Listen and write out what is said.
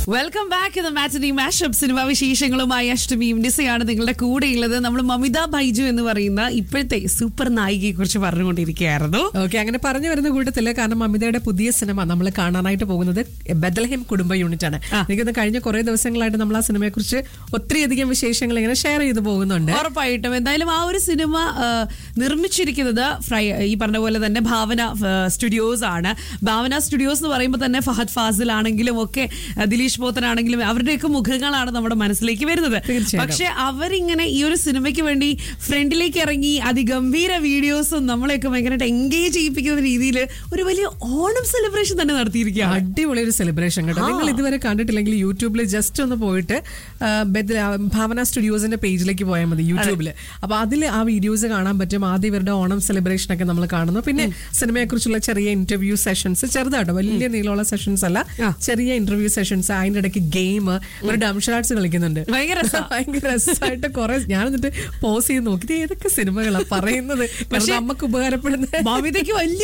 Welcome back ഇത് മാറ്റിനി mashup cinema വിശേഷങ്ങളുമായി അഷ്ടമിയും നിസയാണ് നിങ്ങളുടെ കൂടെയുള്ളത് നമ്മൾ മമിത ബൈജു എന്ന് പറയുന്ന ഇപ്പോഴത്തെ സൂപ്പർ നായികയെ കുറിച്ച് പറഞ്ഞുകൊണ്ടിരിക്കുകയായിരുന്നു ഓക്കെ അങ്ങനെ പറഞ്ഞു വരുന്ന കൂട്ടത്തില് കാരണം അമിതയുടെ പുതിയ സിനിമ നമ്മൾ കാണാനായിട്ട് പോകുന്നത് ബദൽഹിം കുടുംബ യൂണിറ്റ് ആണ് എനിക്കൊന്ന് കഴിഞ്ഞ കുറെ ദിവസങ്ങളായിട്ട് നമ്മൾ ആ സിനിമയെ കുറിച്ച് ഒത്തിരിയധികം വിശേഷങ്ങൾ ഇങ്ങനെ ഷെയർ ചെയ്തു പോകുന്നുണ്ട് ഉറപ്പായിട്ടും എന്തായാലും ആ ഒരു സിനിമ ആ, നിർമ്മിച്ചിരിക്കുന്നത് ഫ്രൈ ഈ പറഞ്ഞ പോലെ തന്നെ ഭാവന ആ, സ്റ്റുഡിയോസ് ആണ് ഭാവന സ്റ്റുഡിയോസ് എന്ന് പറയുമ്പോൾ തന്നെ ഫഹദ് ഫാസിൽ ആണെങ്കിലും ഒക്കെ ആ, ദിലീഷ് പോത്തനാണെങ്കിലും അവരുടെയൊക്കെ മുഖങ്ങളാണ് നമ്മുടെ മനസ്സിലേക്ക് വരുന്നത് തീർച്ചയായിട്ടും. പക്ഷെ അവരിങ്ങനെ ഈ ഒരു സിനിമയ്ക്ക് വേണ്ടി ഫ്രണ്ടിലേക്ക് ഇറങ്ങി അതിഗംഭീര വീഡിയോസും നമ്മളെയൊക്കെ ഭയങ്കരമായിട്ട് എൻഗേജ് ചെയ്യിപ്പിക്കുന്ന രീതിയിൽ ഒരു വലിയ ഓണം സെലിബ്രേഷൻ തന്നെ നടത്തിയിരിക്കുകയാണ് അടിപൊളി ഒരു സെലിബ്രേഷൻ കേട്ടോ നിങ്ങൾ ഇതുവരെ കണ്ടിട്ടില്ലെങ്കിൽ യൂട്യൂബിൽ ജസ്റ്റ് ഒന്ന് പോയിട്ട് ആ, ബദൽ- ആ, ഭാവന സ്റ്റുഡിയോസിന്റെ പേജിലേക്ക് പോയാൽ മതി യൂട്യൂബിൽ അപ്പൊ അതിൽ ആ വീഡിയോസ് കാണാൻ പറ്റും ആദ്യം ഇവരുടെ ഓണം സെലിബ്രേഷൻ ഒക്കെ നമ്മൾ കാണുന്നു പിന്നെ സിനിമയെ കുറിച്ചുള്ള ചെറിയ ഇന്റർവ്യൂ സെഷൻസ് ചെറുതാട്ടോ വലിയ നീളമുള്ള സെഷൻസ് അല്ല ചെറിയ ഇന്റർവ്യൂ സെഷൻസ് അതിന്റെ ഇടയ്ക്ക് ഗെയിം ഒരു ഡംഷാർട്സ് കളിക്കുന്നുണ്ട് ഭയങ്കര രസാ. ഭയങ്കര രസമായിട്ട് കുറെ ഞാൻ എന്നിട്ട് പോസ് ചെയ്ത് നോക്കി ഇത് ഏതൊക്കെ സിനിമകളാ പറയുന്നത് പക്ഷെ നമുക്ക് ഉപകാരപ്പെടുന്ന മമിതയ്ക്ക് വലിയ